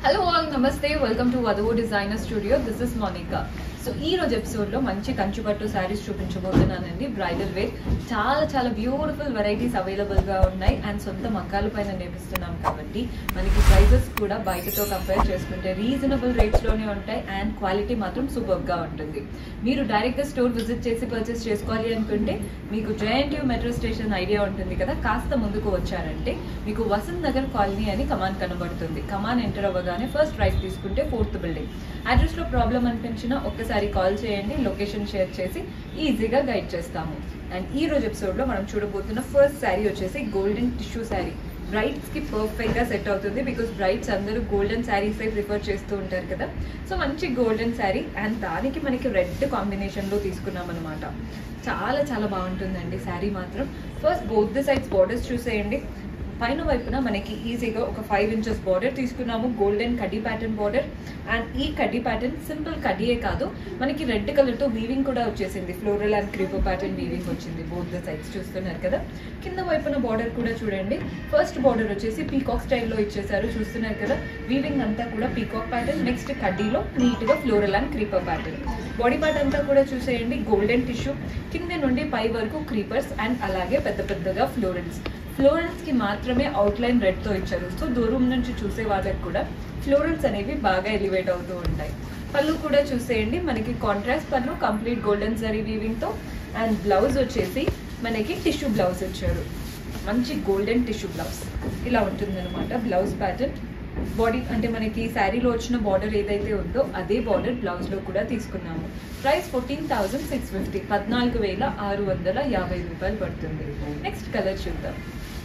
hello all నమస్తే welcome to Vadhuvu designer studio this is Monica so ఈ రోజు episode లో మంచి కంచుపట్టు శారీస్ చూపించబోతున్నానండి బ్రైడల్ వేర్ చాలా చాలా బ్యూటిఫుల్ వెరైటీస్ అవైలబుల్ గా ఉన్నాయి అండ్ సొంత మగ్గాల పైన నేర్పిస్తున్నాం కాబట్టి మనకి ప్రైజెస్ కూడా బయటతో కంపేర్ చేసుకుంటే రీజనబుల్ రేట్స్ లోనే ఉంటాయి అండ్ క్వాలిటీ మాత్రం సూపర్ గా ఉంటుంది మీరు డైరెక్ట్ గా స్టోర్ విజిట్ చేసి పర్చేస్ చేసుకోవాలి అనుకుంటే మీకు జేఎన్టీయూ మెట్రో స్టేషన్ ఐడియా ఉంటుంది కదా కాస్త ముందుకు వచ్చారంటే మీకు వసంత్ నగర్ కాలనీ అని కమాన్ కనబడుతుంది కమాన్ ఎంటర్ అవ్వగానే ఫస్ట్ రైట్ తీసుకుంటే ఫోర్త్ బిల్డింగ్ అడ్రస్ లో ప్రాబ్లం అనిపించినా ఒక్కసారి కాల్ చేయండి లొకేషన్ షేర్ చేసి ఈజీగా గైడ్ చేస్తాము అండ్ ఈ రోజు ఎపిసోడ్ లో మనం చూడబోతున్న ఫస్ట్ శారీ వచ్చేసి గోల్డెన్ టిష్యూ శారీ బ్రైట్స్ కి పర్ఫెక్ట్ గా సెట్ అవుతుంది బికాస్ బ్రైట్స్ అందరూ గోల్డెన్ శారీస్ ప్రిఫర్ చేస్తూ ఉంటారు కదా సో మంచి గోల్డెన్ శారీ అండ్ దానికి మనకి రెడ్ కాంబినేషన్ లో తీసుకున్నాం అనమాట చాలా చాలా బాగుంటుందండి శారీ మాత్రం first both the sides borders చూసేయండి పైన వైపున మనకి ఈజీగా ఒక ఫైవ్ ఇంచెస్ బార్డర్ తీసుకున్నాము గోల్డెన్ కడ్డీ ప్యాటర్న్ బార్డర్ అండ్ ఈ కడ్డీ ప్యాటర్న్ సింపుల్ కడ్డీయే కాదు మనకి రెడ్ కలర్ తో వీవింగ్ కూడా వచ్చేసింది floral and creeper pattern weaving వచ్చింది బోత్ ద సైడ్స్ చూస్తున్నారు కదా కింద వైపున బార్డర్ కూడా చూడండి ఫస్ట్ బార్డర్ వచ్చేసి పీకాక్ స్టైల్లో ఇచ్చేసారు చూస్తున్నారు కదా వీవింగ్ అంతా కూడా పీకాక్ ప్యాటర్న్ నెక్స్ట్ కడ్డీలో నీట్ గా floral and creeper pattern body part అంతా కూడా చూసేయండి గోల్డెన్ టిష్యూ కింద నుండి పై వరకు క్రీపర్స్ అండ్ అలాగే పెద్ద పెద్దగా ఫ్లోరల్స్ ఫ్లోరల్స్ కి మాత్రమే అవుట్లైన్ రెడ్ తో ఇచ్చారు సో దూరం నుంచి చూసే వాళ్ళకి కూడా ఫ్లోరల్స్ అనేవి బాగా ఎలివేట్ అవుతూ ఉంటాయి పళ్ళు కూడా చూసేయండి మనకి కాంట్రాస్ట్ పళ్ళు కంప్లీట్ గోల్డెన్ జరీ వీవింగ్ తో అండ్ బ్లౌజ్ వచ్చేసి మనకి టిష్యూ బ్లౌజ్ ఇచ్చారు మంచి గోల్డెన్ టిష్యూ బ్లౌజ్ ఇలా ఉంటుంది అనమాట బ్లౌజ్ ప్యాటర్న్ బాడీ అంటే మనకి శారీలో వచ్చిన బార్డర్ ఏదైతే ఉందో అదే బార్డర్ బ్లౌజ్ లో కూడా తీసుకున్నాము price fourteen thousand six fifty పద్నాలుగు వేల ఆరు వందల యాభై రూపాయలు పడుతుంది నెక్స్ట్ కలర్ చూద్దాం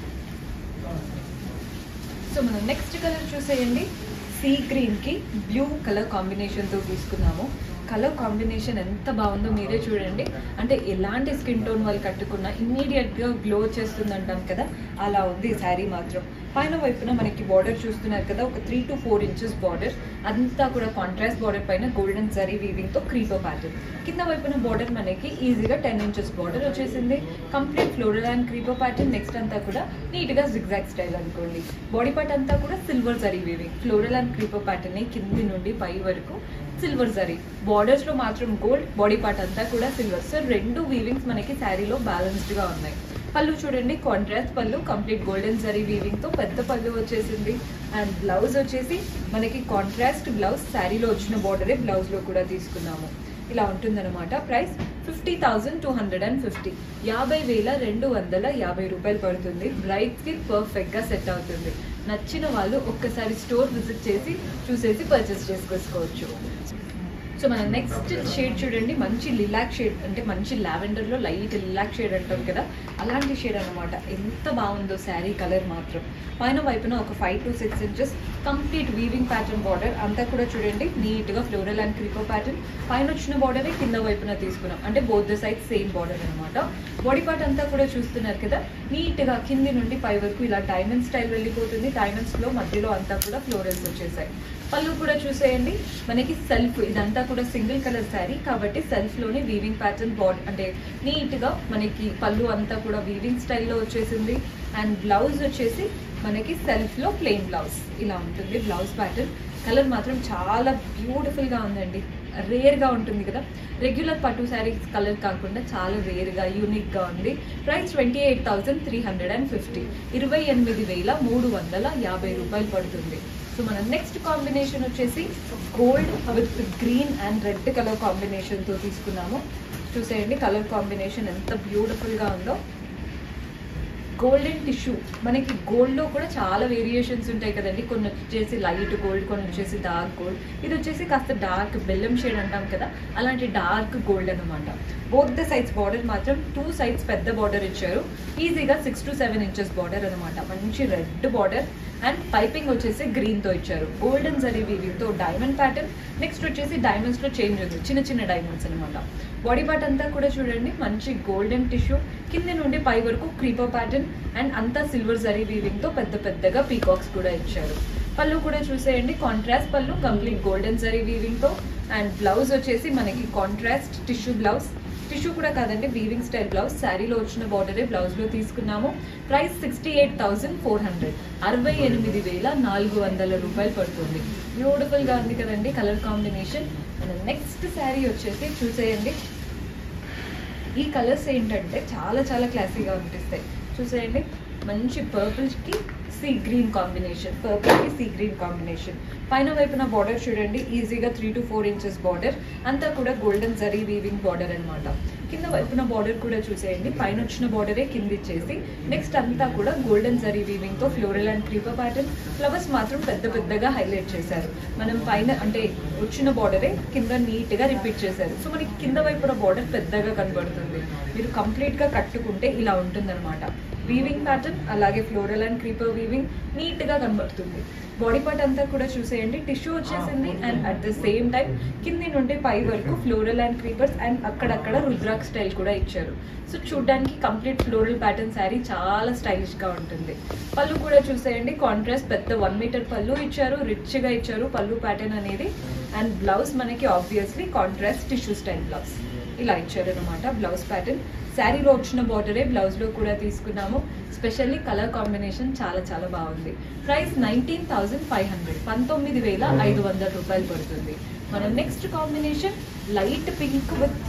సో మనం నెక్స్ట్ కలర్ చూసేయండి సీ గ్రీన్ కి బ్లూ కలర్ కాంబినేషన్ తో తీసుకున్నాము కలర్ కాంబినేషన్ ఎంత బాగుందో మీరే చూడండి అంటే ఎలాంటి స్కిన్ టోన్ వాళ్ళు కట్టుకున్నా ఇమ్మీడియట్ గా గ్లో చేస్తుంది అంటాం కదా అలా ఉంది ఈ శారీ మాత్రం పైన వైపున మనకి బార్డర్ చూస్తున్నారు కదా ఒక three to four inches border అంతా కూడా కాంట్రాస్ట్ బార్డర్ పైన గోల్డెన్ జరీ వీవింగ్ తో క్రీపో ప్యాటర్న్ కింద వైపున బార్డర్ మనకి ఈజీగా టెన్ ఇంచెస్ బార్డర్ వచ్చేసింది complete floral and creeper pattern next అంతా కూడా నీట్ గా జిగ్జాగ్ స్టైల్ అనుకోండి బాడీ పార్ట్ అంతా కూడా silver zari weaving floral and creeper pattern కింది నుండి పై వరకు సిల్వర్ జరీ బార్డర్స్ లో మాత్రం గోల్డ్ బాడీ పార్ట్ అంతా కూడా సిల్వర్ సో రెండు వీవింగ్స్ మనకి శారీలో బ్యాలెన్స్డ్ గా ఉన్నాయి పళ్ళు చూడండి కాంట్రాస్ట్ పళ్ళు కంప్లీట్ గోల్డెన్ జరీ వీవింగ్ తో పెద్ద పళ్ళు వచ్చేసింది అండ్ బ్లౌజ్ వచ్చేసి మనకి కాంట్రాస్ట్ బ్లౌజ్ శారీలో వచ్చిన బార్డరే బ్లౌజ్ లో కూడా తీసుకున్నాము ఇలా ఉంటుందన్నమాట price fifty thousand two hundred and fifty యాభై వేల రెండు వందల యాభై రూపాయలు పడుతుంది బ్రైట్ కి పర్ఫెక్ట్ గా సెట్ అవుతుంది నచ్చిన వాళ్ళు ఒక్కసారి స్టోర్ విజిట్ చేసి చూసేసి పర్చేస్ చేసుకోవచ్చు సో మన నెక్స్ట్ షేడ్ చూడండి మంచి లిలాక్ షేడ్ అంటే మంచి లావెండర్ లో లైట్ లిలాక్ షేడ్ అంటాం కదా అలాంటి షేడ్ అనమాట ఎంత బాగుందో శారీ కలర్ మాత్రం పైన వైపున ఒక five to six inches complete weaving pattern border అంతా కూడా చూడండి నీట్ గా ఫ్లోరల్ అండ్ క్రీపో ప్యాటర్న్ పైన వచ్చిన బార్డర్ కింద వైపున తీసుకున్నాం అంటే both the side same border అనమాట బాడీ పార్ట్ అంతా కూడా చూస్తున్నారు కదా నీట్ గా కింది నుండి పై వరకు ఇలా డైమండ్ స్టైల్ వెళ్ళిపోతుంది డైమండ్స్ లో మధ్యలో అంతా కూడా ఫ్లోరల్స్ వచ్చేసాయి పళ్ళు కూడా చూసేయండి మనకి సెల్ఫ్ ఇదంతా కూడా సింగిల్ కలర్ శారీ కాబట్టి సెల్ఫ్ లోనే వీవింగ్ ప్యాటర్న్ బాడీ అంటే నీట్ గా మనకి పళ్ళు అంతా కూడా వీవింగ్ స్టైల్లో వచ్చేసింది అండ్ బ్లౌజ్ వచ్చేసి మనకి సెల్ఫ్ లో ప్లెయిన్ బ్లౌజ్ ఇలా ఉంటుంది బ్లౌజ్ ప్యాటర్న్ కలర్ మాత్రం చాలా బ్యూటిఫుల్ గా ఉందండి రేర్ గా ఉంటుంది కదా రెగ్యులర్ పట్టు శారీస్ కలర్ కాకుండా చాలా రేర్ గా యూనిక్ గా ఉంది price twenty eight thousand three hundred and fifty ఇరవై ఎనిమిది వేల మూడు వందల యాభై రూపాయలు పడుతుంది సో మన నెక్స్ట్ కాంబినేషన్ వచ్చేసి gold with green and red colour combination తో తీసుకున్నాము చూసేయండి కలర్ కాంబినేషన్ ఎంత బ్యూటిఫుల్ గా ఉందో గోల్డెన్ టిష్యూ మనకి గోల్డ్ లో కూడా చాలా వేరియేషన్స్ ఉంటాయి కదండి కొన్ని వచ్చేసి లైట్ గోల్డ్ కొన్ని వచ్చేసి డార్క్ గోల్డ్ ఇది వచ్చేసి కాస్త డార్క్ బెల్లం షేడ్ అంటాం కదా అలాంటి డార్క్ గోల్డ్ అనమాట బోత్ ద సైడ్స్ బార్డర్ మాత్రం టూ సైడ్స్ పెద్ద బార్డర్ ఇచ్చారు ఈజీగా six to seven inches border అనమాట మంచి రెడ్ బార్డర్ అండ్ పైపింగ్ వచ్చేసి గ్రీన్ తో ఇచ్చారు గోల్డెన్ జరీ వీవింగ్ తో డైమండ్ ప్యాటర్న్ నెక్స్ట్ వచ్చేసి డైమండ్స్ లో చేంజ్ ఉంది చిన్న చిన్న డైమండ్స్ అనమాట బాడీ పార్ట్ అంతా కూడా చూడండి మంచి గోల్డెన్ టిష్యూ కింద నుండి పై వరకు క్రీపర్ ప్యాటర్న్ అండ్ అంతా సిల్వర్ జరీ వీవింగ్ తో పెద్ద పెద్దగా పీకాక్స్ కూడా ఇచ్చారు పళ్ళు కూడా చూసేయండి కాంట్రాస్ట్ పళ్ళు కంప్లీట్ గోల్డెన్ జరీ వీవింగ్ తో అండ్ బ్లౌజ్ వచ్చేసి మనకి కాంట్రాస్ట్ టిష్యూ బ్లౌజ్ టిష్యూ కూడా కాదండి వీవింగ్ స్టైల్ బ్లౌజ్ శారీలో వచ్చిన బార్డరే బ్లౌజ్లో తీసుకున్నాము price sixty eight thousand four hundred అరవై ఎనిమిది వేల నాలుగు వందల రూపాయలు పడుతుంది బ్యూటిఫుల్గా ఉంది కదండి కలర్ కాంబినేషన్ మన నెక్స్ట్ శారీ వచ్చేసి చూసేయండి ఈ కలర్స్ ఏంటంటే చాలా చాలా క్లాసీగా అనిపిస్తాయి చూసేయండి మంచి పర్పుల్కి సీ గ్రీన్ కాంబినేషన్ పర్పుల్కి సీ గ్రీన్ కాంబినేషన్ పైన వైపున బార్డర్ చూడండి ఈజీగా three to four inches border అంతా కూడా గోల్డెన్ జరీ వీవింగ్ బార్డర్ అన్నమాట కింద వైపున బార్డర్ కూడా చూసేయండి పైన వచ్చిన బార్డరే కింద ఇచ్చేసి నెక్స్ట్ అంతా కూడా గోల్డెన్ జరీ వీవింగ్ తో floral and creeper pattern flowers మాత్రం పెద్ద పెద్దగా హైలైట్ చేశారు మనం పైన అంటే వచ్చిన బార్డరే కింద నీట్ గా రిపీట్ చేశారు సో మనకి కింద వైపున బార్డర్ పెద్దగా కనబడుతుంది మీరు కంప్లీట్ గా కట్టుకుంటే ఇలా ఉంటుందన్నమాట వీవింగ్ ప్యాటర్న్ అలాగే floral and creeper weaving neat గా కనబడుతుంది బాడీ పార్ట్ అంతా కూడా చూసేయండి టిష్యూ వచ్చేసింది and at the same time కింది నుండి పై వరకు ఫ్లోరల్ అండ్ క్రీపర్స్ అండ్ అక్కడక్కడ రుద్రాక్ స్టైల్ కూడా ఇచ్చారు సో చూడడానికి కంప్లీట్ ఫ్లోరల్ ప్యాటర్న్ శారీ చాలా స్టైలిష్ గా ఉంటుంది పళ్ళు కూడా చూసేయండి కాంట్రాస్ట్ పెద్ద వన్ మీటర్ పళ్ళు ఇచ్చారు రిచ్ గా ఇచ్చారు పళ్ళు ప్యాటర్న్ అనేది అండ్ బ్లౌజ్ మనకి obviously contrast tissue style blouse ఇలా ఇచ్చారు అనమాట బ్లౌజ్ ప్యాటర్న్ శారీలో వచ్చిన బార్డరే బ్లౌజ్లో కూడా తీసుకున్నాము స్పెషల్లీ కలర్ కాంబినేషన్ చాలా చాలా బాగుంది price nineteen thousand five hundred పంతొమ్మిది వేల ఐదు వందల రూపాయలు పడుతుంది మన next combination light pink with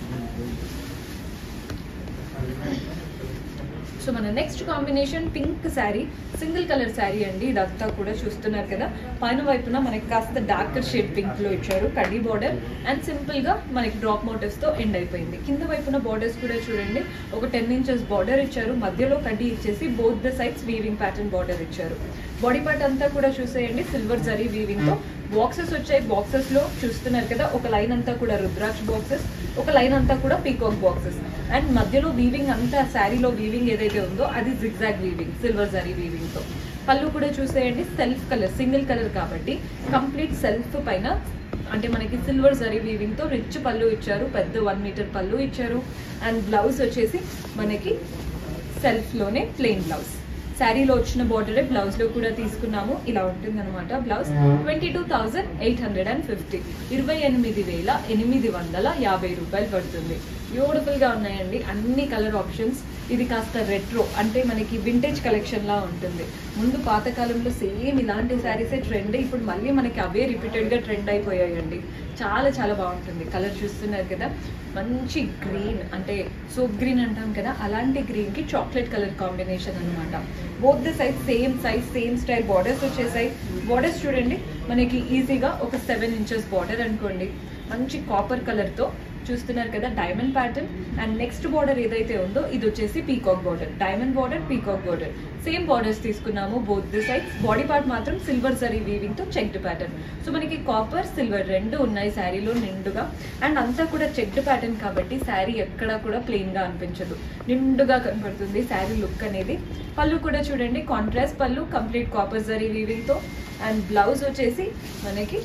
so మన next combination pink sari single colour sari అండి ఇదంతా కూడా చూస్తున్నారు కదా పైన వైపున మనకి కాస్త డార్కర్ షేడ్ పింక్ లో ఇచ్చారు కడ్డీ బార్డర్ అండ్ సింపుల్ గా మనకి డ్రాప్ మోటివ్స్ తో ఎండ్ అయిపోయింది కింద వైపున బార్డర్స్ కూడా చూడండి ఒక టెన్ ఇంచెస్ బార్డర్ ఇచ్చారు మధ్యలో కడ్డీ ఇచ్చేసి both the sides weaving pattern border ఇచ్చారు బాడీ పార్ట్ అంతా కూడా చూసేయండి సిల్వర్ జరీ వీవింగ్ తో బాక్సెస్ వచ్చాయి బాక్సెస్ లో చూస్తున్నారు కదా ఒక లైన్ అంతా కూడా రుద్రాక్ష బాక్సెస్ ఒక లైన్ అంతా కూడా పీకాక్ బాక్సెస్ అండ్ మధ్యలో వీవింగ్ అంతా శారీలో వీవింగ్ ఏదైతే ఉందో అది zigzag weaving silver zari weaving తో పళ్ళు కూడా చూసేయండి సెల్ఫ్ కలర్ సింగిల్ కలర్ కాబట్టి కంప్లీట్ సెల్ఫ్ పైన అంటే మనకి సిల్వర్ జరీ వీవింగ్ తో రిచ్ పళ్ళు ఇచ్చారు పెద్ద వన్ మీటర్ పళ్ళు ఇచ్చారు అండ్ బ్లౌజ్ వచ్చేసి మనకి సెల్ఫ్ లోనే ప్లెయిన్ బ్లౌజ్ శారీలో వచ్చిన బార్డరే బ్లౌజ్ లో కూడా తీసుకున్నాము ఇలా ఉంటుంది అనమాట blouse twenty two thousand eight hundred and fifty ఇరవై ఎనిమిది వేల ఎనిమిది వందల యాభై రూపాయలు పడుతుంది బ్యూటిఫుల్ గా ఉన్నాయండి అన్ని కలర్ ఆప్షన్స్ ఇది కాస్త రెట్రో అంటే మనకి వింటేజ్ కలెక్షన్ లా ఉంటుంది ముందు పాతకాలంలో సేమ్ ఇలాంటి శారీసే ట్రెండ్ ఇప్పుడు మళ్ళీ మనకి అవే రిపీటెడ్ గా ట్రెండ్ అయిపోయాయండి చాలా చాలా బాగుంటుంది కలర్ చూస్తున్నారు కదా మంచి గ్రీన్ అంటే సోప్ గ్రీన్ అంటాం కదా అలాంటి గ్రీన్ కి చాక్లెట్ కలర్ కాంబినేషన్ అనమాట both the size same size same style borders వచ్చేసాయి బార్డర్స్ చూడండి మనకి ఈజీగా ఒక సెవెన్ ఇంచెస్ బార్డర్ అనుకోండి మంచి కాపర్ కలర్ తో చూస్తున్నారు కదా diamond pattern and next border ఏదైతే ఉందో ఇది వచ్చేసి peacock border diamond border peacock border same borders తీసుకున్నాము both the sides body part మాత్రం సిల్వర్ జరీ వీవింగ్ తో చెక్డ్ ప్యాటర్న్ సో మనకి కాపర్ సిల్వర్ రెండు ఉన్నాయి శారీలో నిండుగా అండ్ అంతా కూడా చెక్డ్ ప్యాటర్న్ కాబట్టి శారీ ఎక్కడా కూడా ప్లెయిన్ గా అనిపించదు నిండుగా కనబడుతుంది శారీ లుక్ అనేది పళ్ళు కూడా చూడండి కాంట్రాస్ట్ పళ్ళు కంప్లీట్ కాపర్ జరీ వీవింగ్ తో అండ్ బ్లౌజ్ వచ్చేసి మనకి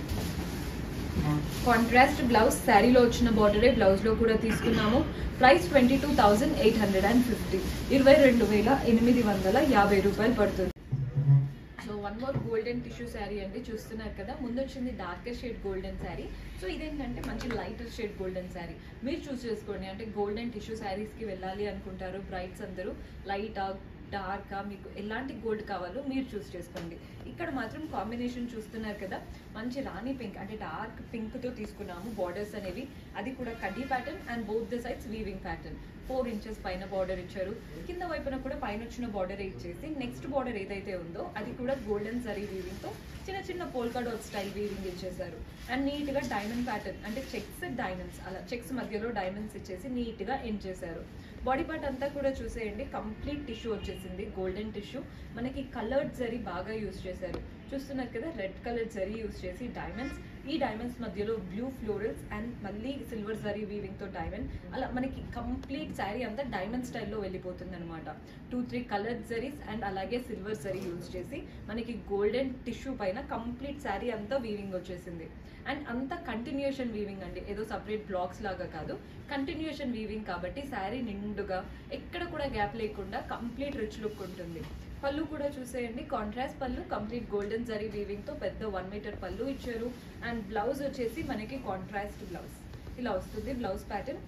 కాంట్రాస్ట్ బ్లౌజ్ శారీలో వచ్చిన బార్డరే బ్లౌజ్ లో కూడా తీసుకున్నాము price twenty two thousand eight hundred and fifty ఇరవై రెండు వేల ఎనిమిది వందల యాభై రూపాయలు పడుతుంది so one more golden tissue sari అండి చూస్తున్నారు కదా ముందు వచ్చింది darker shade golden sari so ఇదేంటంటే మంచి లైటర్ షేడ్ గోల్డెన్ శారీ మీరు చూస్ చేసుకోండి అంటే గోల్డెన్ టిష్యూ శారీస్కి వెళ్ళాలి అనుకుంటారు బ్రైట్స్ అందరూ లైట్ డార్కా మీకు ఎలాంటి గోల్డ్ కావాలో మీరు చూస్ చేసుకోండి ఇక్కడ మాత్రం కాంబినేషన్ చూస్తున్నారు కదా మంచి రాణి పింక్ అంటే డార్క్ పింక్ తో తీసుకున్నాము బార్డర్స్ అనేవి అది కూడా కడ్డీ pattern and both the sides weaving pattern four inches పైన బార్డర్ ఇచ్చారు కింద వైపున కూడా పైన వచ్చిన బార్డర్ ఇచ్చేసి నెక్స్ట్ బార్డర్ ఏదైతే ఉందో అది కూడా గోల్డెన్ జరీ వీవింగ్ తో చిన్న చిన్న పోల్కా డాట్ స్టైల్ వీవింగ్ ఇచ్చేసారు అండ్ నీట్ గా డైమండ్ ప్యాటర్న్ అంటే చెక్స్ డైమండ్స్ అలా చెక్స్ మధ్యలో డైమండ్స్ ఇచ్చేసి నీట్ గా ఎండ్ చేశారు బాడీ పార్ట్ అంతా కూడా చూసేయండి కంప్లీట్ టిష్యూ వచ్చేసింది గోల్డెన్ టిష్యూ మనకి కలర్డ్ జరీ బాగా యూస్ చేశారు చూస్తున్నారు కదా రెడ్ కలర్ జరీ యూస్ చేసి డైమండ్స్ ఈ డైమండ్స్ మధ్యలో బ్లూ ఫ్లోరల్స్ అండ్ మళ్ళీ సిల్వర్ జరీ వీవింగ్ తో డైమండ్ అలా మనకి కంప్లీట్ శారీ అంతా డైమండ్ స్టైల్లో వెళ్ళిపోతుంది అనమాట two three colour zaris and అలాగే సిల్వర్ జరీ యూస్ చేసి మనకి గోల్డెన్ టిష్యూ పైన కంప్లీట్ శారీ అంతా వీవింగ్ వచ్చేసింది అండ్ అంతా కంటిన్యూషన్ వీవింగ్ అండి ఏదో సపరేట్ బ్లాక్స్ లాగా కాదు కంటిన్యూషన్ వీవింగ్ కాబట్టి శారీ నిండుగా ఎక్కడ కూడా గ్యాప్ లేకుండా కంప్లీట్ రిచ్ లుక్ ఉంటుంది పళ్ళు కూడా చూసేయండి కాంట్రాస్ట్ పళ్ళు కంప్లీట్ గోల్డెన్ జరీ వీవింగ్ తో పెద్ద వన్ మీటర్ పళ్ళు ఇచ్చారు అండ్ బ్లౌజ్ వచ్చేసి మనకి కాంట్రాస్ట్ బ్లౌజ్ ఇలా వస్తుంది బ్లౌజ్ ప్యాటర్న్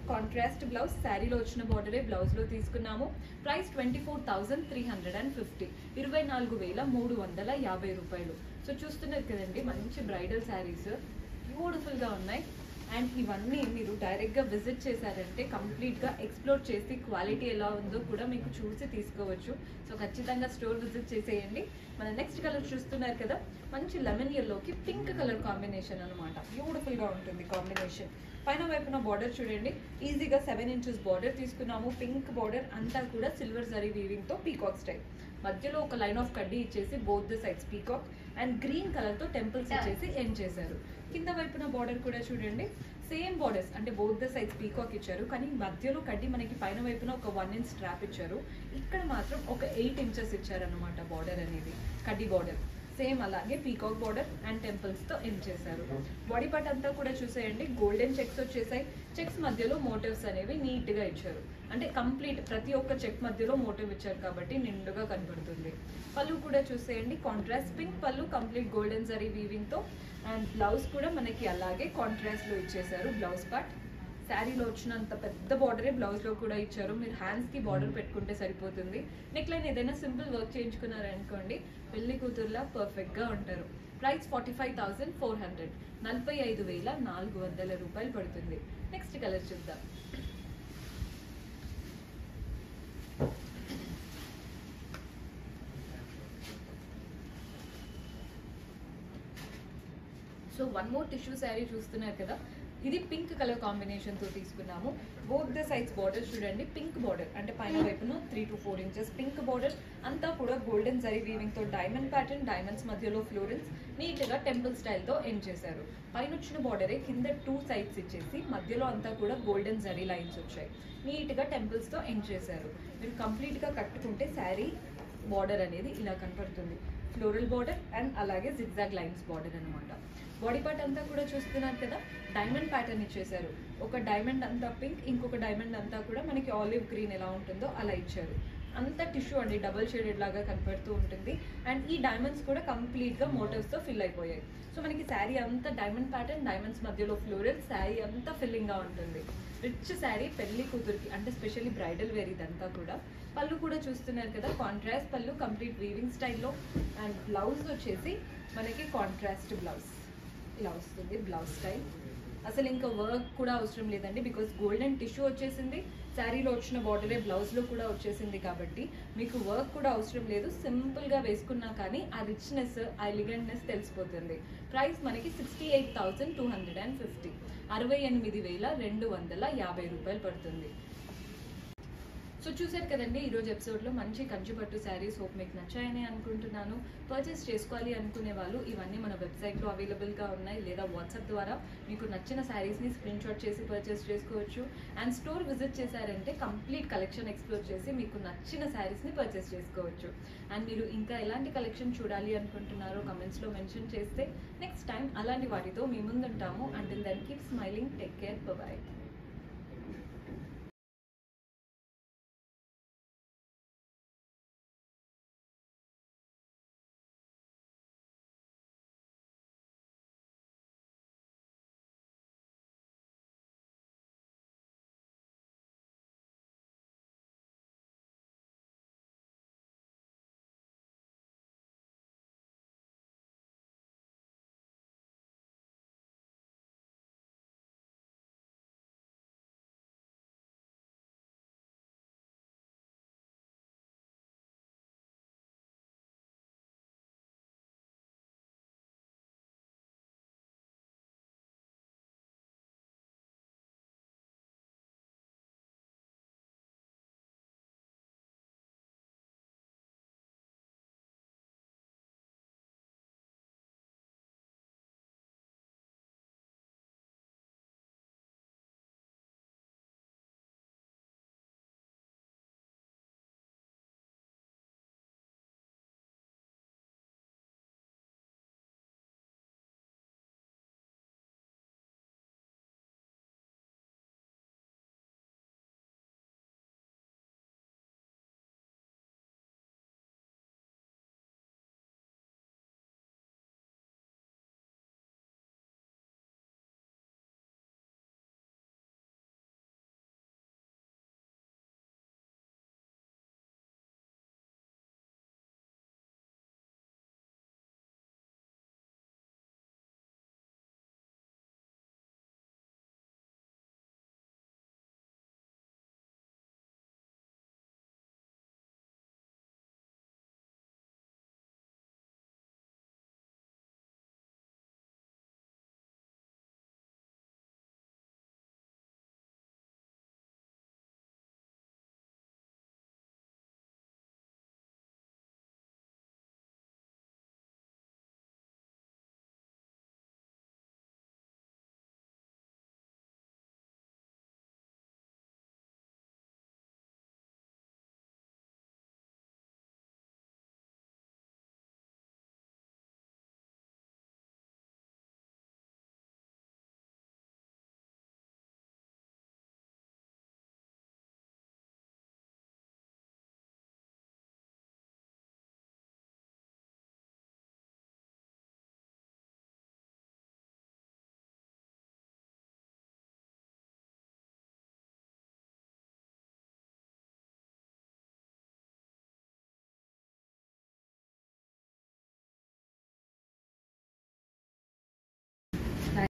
కాంట్రాస్ట్ బ్లౌజ్ శారీలో వచ్చిన బార్డరే బ్లౌజ్లో తీసుకున్నాము price twenty four thousand three hundred and fifty ఇరవై నాలుగు వేల మూడు వందల యాభై రూపాయలు సో చూస్తున్నారు కదండి మంచి బ్రైడల్ శారీస్ బ్యూటిఫుల్గా ఉన్నాయి అండ్ ఇవన్నీ మీరు డైరెక్ట్గా విజిట్ చేశారంటే కంప్లీట్గా ఎక్స్ప్లోర్ చేసి క్వాలిటీ ఎలా ఉందో కూడా మీకు చూసి తీసుకోవచ్చు సో ఖచ్చితంగా స్టోర్ విజిట్ చేసేయండి మన నెక్స్ట్ కలర్ చూస్తున్నారు కదా మంచి లెమన్ ఎల్లోకి పింక్ కలర్ కాంబినేషన్ అనమాట బ్యూటిఫుల్గా ఉంటుంది కాంబినేషన్ పైన వైపున బార్డర్ చూడండి ఈజీగా సెవెన్ ఇంచెస్ బార్డర్ తీసుకున్నాము పింక్ బార్డర్ అంతా కూడా సిల్వర్ జరీ వీవింగ్తో పీకాక్ స్టైల్ మధ్యలో ఒక లైన్ ఆఫ్ కడ్డీ ఇచ్చేసి both the sides peacock and green colour తో టెంపుల్స్ ఇచ్చేసి ఎండ్ చేశారు కింద వైపున బార్డర్ కూడా చూడండి సేమ్ బార్డర్స్ అంటే బోత్ ద సైడ్స్ పీకాక్ ఇచ్చారు కానీ మధ్యలో కడ్డీ మనకి పైన వైపున ఒక వన్ ఇంచ్ స్ట్రాప్ ఇచ్చారు ఇక్కడ మాత్రం ఒక ఎయిట్ ఇంచెస్ ఇచ్చారనమాట బార్డర్ అనేది కడ్డీ బార్డర్ సేమ్ అలాగే పీకాక్ బార్డర్ అండ్ టెంపుల్స్ తో ఎండ్ చేశారు బాడీ పార్ట్ అంతా కూడా చూసేయండి గోల్డెన్ చెక్స్ వచ్చేసాయి చెక్స్ మధ్యలో మోటివ్స్ అనేవి నీట్ గా ఇచ్చారు అంటే కంప్లీట్ ప్రతి ఒక్క చెక్ మధ్యలో మోటివ్ ఇచ్చారు కాబట్టి నిండుగా కనబడుతుంది పళ్ళు కూడా చూసేయండి కాంట్రాస్ట్ పింక్ పళ్ళు కంప్లీట్ గోల్డెన్ జరీ వీవింగ్ తో అండ్ బ్లౌజ్ కూడా మనకి అలాగే కాంట్రాస్ట్ లో ఇచ్చేసారు బ్లౌజ్ పార్ట్ శారీలో వచ్చినంత పెద్ద బార్డరే బ్లౌజ్లో కూడా ఇచ్చారు మీరు హ్యాండ్స్కి బార్డర్ పెట్టుకుంటే సరిపోతుంది నెక్ లైన్ ఏదైనా సింపుల్ వర్క్ చేయించుకున్నారనుకోండి పెళ్లి కూతుర్లా పర్ఫెక్ట్గా ఉంటారు price forty five thousand four hundred నలభై ఐదు వేల నాలుగు వందల రూపాయలు పడుతుంది నెక్స్ట్ కలర్ చూద్దాం so one more tissue sari చూస్తున్నారు కదా ఇది పింక్ కలర్ కాంబినేషన్ తో తీసుకున్నాము బోత్ ద సైడ్స్ బార్డర్ చూడండి పింక్ బార్డర్ అంటే పైన వైపున three to four inches pink border అంతా కూడా గోల్డెన్ జరీ వీవింగ్ తో డైమండ్ ప్యాటర్న్ డైమండ్స్ మధ్యలో ఫ్లోరెన్స్ నీట్ గా టెంపుల్ స్టైల్ తో ఎండ్ చేశారు పైన వచ్చిన బార్డరే కింద టూ సైడ్స్ ఇచ్చేసి మధ్యలో అంతా కూడా గోల్డెన్ జరీ లైన్స్ వచ్చాయి నీట్ గా టెంపుల్స్ తో ఎండ్ చేశారు మీరు కంప్లీట్ గా కట్టుకుంటే శారీ బార్డర్ అనేది ఇలా కనపడుతుంది ఫ్లోరల్ బార్డర్ అండ్ అలాగే జిగ్జాగ్ లైన్స్ బార్డర్ అనమాట బాడీ పార్ట్ అంతా కూడా చూస్తున్నారు కదా డైమండ్ ప్యాటర్న్ ఇచ్చేసారు ఒక డైమండ్ అంతా పింక్ ఇంకొక డైమండ్ అంతా కూడా మనకి ఆలివ్ గ్రీన్ ఎలా ఉంటుందో అలా ఇచ్చారు అంత టిష్యూ అండి డబుల్ షేడెడ్ లాగా కనపడుతూ ఉంటుంది అండ్ ఈ డైమండ్స్ కూడా కంప్లీట్గా మోటివ్స్తో ఫిల్ అయిపోయాయి సో మనకి శారీ అంతా డైమండ్ ప్యాటర్న్ డైమండ్స్ మధ్యలో ఫ్లోరల్ శారీ అంతా ఫిల్లింగ్గా ఉంటుంది రిచ్ శారీ పెళ్లి కూతురికి అంటే స్పెషల్లీ బ్రైడల్ వేర్ ఇదంతా కూడా పళ్ళు కూడా చూస్తున్నారు కదా కాంట్రాస్ట్ పళ్ళు కంప్లీట్ వీవింగ్ స్టైల్లో అండ్ బ్లౌజ్ వచ్చేసి మనకి కాంట్రాస్ట్ బ్లౌజ్ ఇలా వస్తుంది బ్లౌజ్ స్టైల్ అసలు ఇంకా వర్క్ కూడా అవసరం లేదండి బికాస్ గోల్డెన్ టిష్యూ వచ్చేసింది శారీలో వచ్చిన బార్డరే బ్లౌజ్లో కూడా వచ్చేసింది కాబట్టి మీకు వర్క్ కూడా అవసరం లేదు సింపుల్గా వేసుకున్నా కానీ ఆ రిచ్నెస్ ఆ ఎలిగెంట్నెస్ తెలిసిపోతుంది ప్రైస్ మనకి sixty eight thousand two hundred and fifty అరవై ఎనిమిది వేల రెండు వందల యాభై రూపాయలు పడుతుంది సో చూసారు కదండి ఈరోజు ఎపిసోడ్లో మంచి కంచిపట్టు శారీస్ హోప్ మీకు నచ్చాయని అనుకుంటున్నాను పర్చేస్ చేసుకోవాలి అనుకునే వాళ్ళు ఇవన్నీ మన వెబ్సైట్లో అవైలబుల్గా ఉన్నాయి లేదా వాట్సాప్ ద్వారా మీకు నచ్చిన శారీస్ని స్క్రీన్ షాట్ చేసి పర్చేస్ చేసుకోవచ్చు అండ్ స్టోర్ విజిట్ చేశారంటే కంప్లీట్ కలెక్షన్ ఎక్స్ప్లోర్ చేసి మీకు నచ్చిన శారీస్ని పర్చేస్ చేసుకోవచ్చు అండ్ మీరు ఇంకా ఎలాంటి కలెక్షన్ చూడాలి అనుకుంటున్నారో కమెంట్స్లో మెన్షన్ చేస్తే నెక్స్ట్ టైం అలాంటి వాటితో మీ ముందుంటాము until then keep smiling take care bye